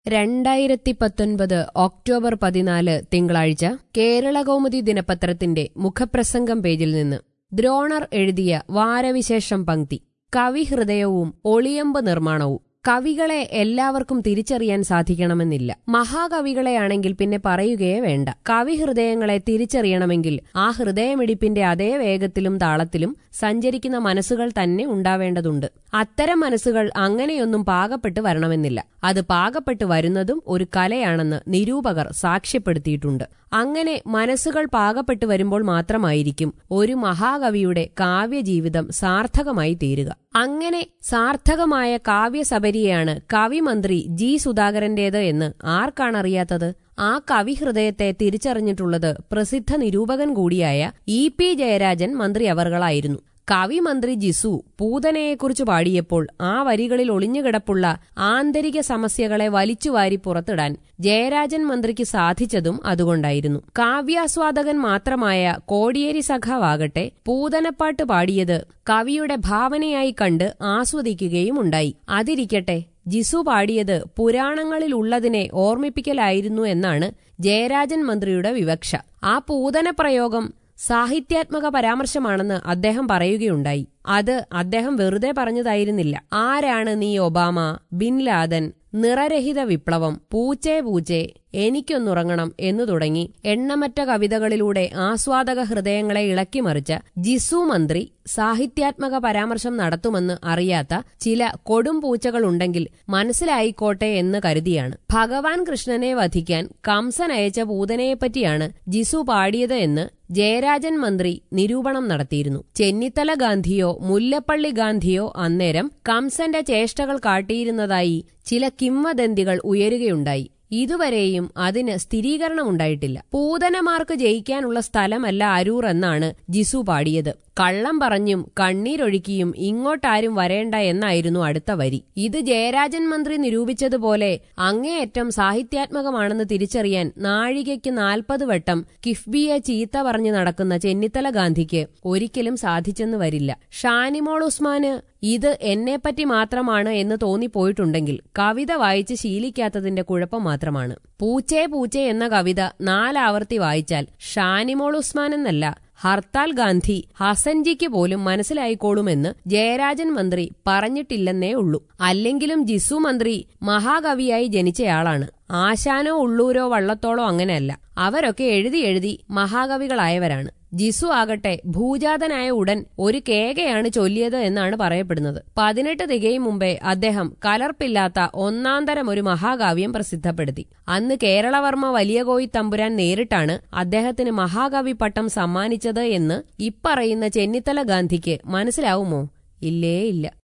രണ്ടായിരത്തി പത്തൊൻപത് ഒക്ടോബർ പതിനാല് തിങ്കളാഴ്ച കേരളകൗമുദി ദിനപത്രത്തിന്റെ മുഖപ്രസംഗം പേജിൽ നിന്ന് ദ്രോണർ എഴുതിയ വാരവിശേഷം പങ്ക്തി കവിഹൃദയവും ഒളിയമ്പ് നിർമ്മാണവും കവികളെ എല്ലാവർക്കും തിരിച്ചറിയാൻ സാധിക്കണമെന്നില്ല മഹാകവികളെയാണെങ്കിൽ പിന്നെ പറയുകയേ വേണ്ട കവിഹൃദയങ്ങളെ തിരിച്ചറിയണമെങ്കിൽ ആ ഹൃദയമിടിപ്പിന്റെ അതേ വേഗത്തിലും താളത്തിലും സഞ്ചരിക്കുന്ന മനസ്സുകൾ തന്നെ ഉണ്ടാവേണ്ടതുണ്ട് അത്തരം മനസ്സുകൾ അങ്ങനെയൊന്നും പാകപ്പെട്ട് വരണമെന്നില്ല അത് പാകപ്പെട്ട് വരുന്നതും ഒരു കലയാണെന്ന് നിരൂപകർ സാക്ഷ്യപ്പെടുത്തിയിട്ടുണ്ട് അങ്ങനെ മനസ്സുകൾ പാകപ്പെട്ട് വരുമ്പോൾ മാത്രമായിരിക്കും ഒരു മഹാകവിയുടെ കാവ്യജീവിതം സാർത്ഥകമായി തീരുക അങ്ങനെ സാർത്ഥകമായ കാവ്യസബരിയാണ് കവിമന്ത്രി ജി സുധാകരന്റേത് എന്ന് ആർക്കാണറിയാത്തത് ആ കവിഹൃദയത്തെ തിരിച്ചറിഞ്ഞിട്ടുള്ളത് പ്രസിദ്ധ നിരൂപകൻ കൂടിയായ ഇ പി ജയരാജൻ മന്ത്രി അവർകളായിരുന്നു കവിമന്ത്രി ജിസു പൂതനയെക്കുറിച്ച് പാടിയപ്പോൾ ആ വരികളിൽ ഒളിഞ്ഞുകിടപ്പുള്ള ആന്തരിക സമസ്യകളെ വലിച്ചുവാരി പുറത്തിടാൻ ജയരാജൻ മന്ത്രിക്ക് സാധിച്ചതും അതുകൊണ്ടായിരുന്നു കാവ്യാസ്വാദകൻ മാത്രമായ കോടിയേരി സഖാവാകട്ടെ പൂതനപ്പാട്ട് പാടിയത് കവിയുടെ ഭാവനയായി കണ്ട് ആസ്വദിക്കുകയും ഉണ്ടായി അതിരിക്കട്ടെ ജിസു പാടിയത് പുരാണങ്ങളിലുള്ളതിനെ ഓർമ്മിപ്പിക്കലായിരുന്നു എന്നാണ് ജയരാജൻ മന്ത്രിയുടെ വിവക്ഷ ആ പൂതന പ്രയോഗം സാഹിത്യാത്മക പരാമർശമാണെന്ന് അദ്ദേഹം പറയുകയുണ്ടായി അത് അദ്ദേഹം വെറുതെ പറഞ്ഞതായിരുന്നില്ല ആരാണ് നീ ഒബാമ ബിൻ ലാദൻ നിറരഹിത വിപ്ലവം പൂച്ചേ പൂച്ചേ എനിക്കൊന്നുറങ്ങണം എന്നു തുടങ്ങി എണ്ണമറ്റ കവിതകളിലൂടെ ആസ്വാദക ഹൃദയങ്ങളെ ഇളക്കിമറിച്ച ജിസു മന്ത്രി സാഹിത്യാത്മക പരാമർശം നടത്തുമെന്ന് അറിയാത്ത ചില കൊടും പൂച്ചകളുണ്ടെങ്കിൽ മനസ്സിലായിക്കോട്ടെ എന്ന് കരുതിയാണ് ഭഗവാൻ കൃഷ്ണനെ വധിക്കാൻ കംസൻ അയച്ച പൂതനയെപ്പറ്റിയാണ് ജിസു പാടിയത് എന്ന് ജയരാജൻ മന്ത്രി നിരൂപണം നടത്തിയിരുന്നു ചെന്നിത്തല ഗാന്ധിയോ മുല്ലപ്പള്ളി ഗാന്ധിയോ അന്നേരം കംസന്റെ ചേഷ്ടകൾ കാട്ടിയിരുന്നതായി ചില കിംവദന്തികൾ ഉയരുകയുണ്ടായി ഇതുവരെയും അതിന് സ്ഥിരീകരണമുണ്ടായിട്ടില്ല പൂതനമാർക്ക് ജയിക്കാനുള്ള സ്ഥലമല്ല അരൂർ എന്നാണ് ജിസു പാടിയത് കള്ളം പറഞ്ഞും കണ്ണീരൊഴുക്കിയും ഇങ്ങോട്ടാരും വരേണ്ട എന്നായിരുന്നു അടുത്ത വരി ഇത് ജയരാജൻ മന്ത്രി നിരൂപിച്ചതുപോലെ അങ്ങേയറ്റം സാഹിത്യാത്മകമാണെന്ന് തിരിച്ചറിയാൻ നാഴികയ്ക്ക് നാൽപ്പത് വട്ടം കിഫ്ബിയെ ചീത്ത പറഞ്ഞു നടക്കുന്ന ചെന്നിത്തല ഗാന്ധിക്ക് ഒരിക്കലും സാധിച്ചെന്ന് വരില്ല ഷാനിമോൾ ഉസ്മാന് ഇത് എന്നെപ്പറ്റി മാത്രമാണ് എന്ന് തോന്നിപ്പോയിട്ടുണ്ടെങ്കിൽ കവിത വായിച്ച് ശീലിക്കാത്തതിന്റെ കുഴപ്പം മാത്രമാണ് പൂച്ചേ പൂച്ചേ എന്ന കവിത നാലാവർത്തി വായിച്ചാൽ ഷാനിമോൾ ഉസ്മാൻ എന്നല്ല ഹർത്താൽ ഗാന്ധി ഹസൻജിക്ക് പോലും മനസ്സിലായിക്കോളുമെന്ന് ജയരാജൻ മന്ത്രി പറഞ്ഞിട്ടില്ലെന്നേ ഉള്ളൂ അല്ലെങ്കിലും ജിസു മന്ത്രി മഹാകവിയായി ജനിച്ചയാളാണ് ആശാനോ ഉള്ളൂരോ വള്ളത്തോളോ അങ്ങനെയല്ല അവരൊക്കെ എഴുതി എഴുതി മഹാകവികളായവരാണ് ജിസു ആകട്ടെ ഭൂജാതനായ ഉടൻ ഒരു കേകയാണ് ചൊല്ലിയത് എന്നാണ് പറയപ്പെടുന്നത് പതിനെട്ട് തികയും മുമ്പേ അദ്ദേഹം കലർപ്പില്ലാത്ത ഒന്നാന്തരം ഒരു മഹാകാവ്യം പ്രസിദ്ധപ്പെടുത്തി അന്ന് കേരളവർമ്മ വലിയ കോയി തമ്പുരാൻ നേരിട്ടാണ് അദ്ദേഹത്തിന് മഹാകവി പട്ടം സമ്മാനിച്ചത് എന്ന് ഇപ്പറയുന്ന ചെന്നിത്തല ഗാന്ധിക്ക് മനസ്സിലാവുമോ ഇല്ലേ ഇല്ല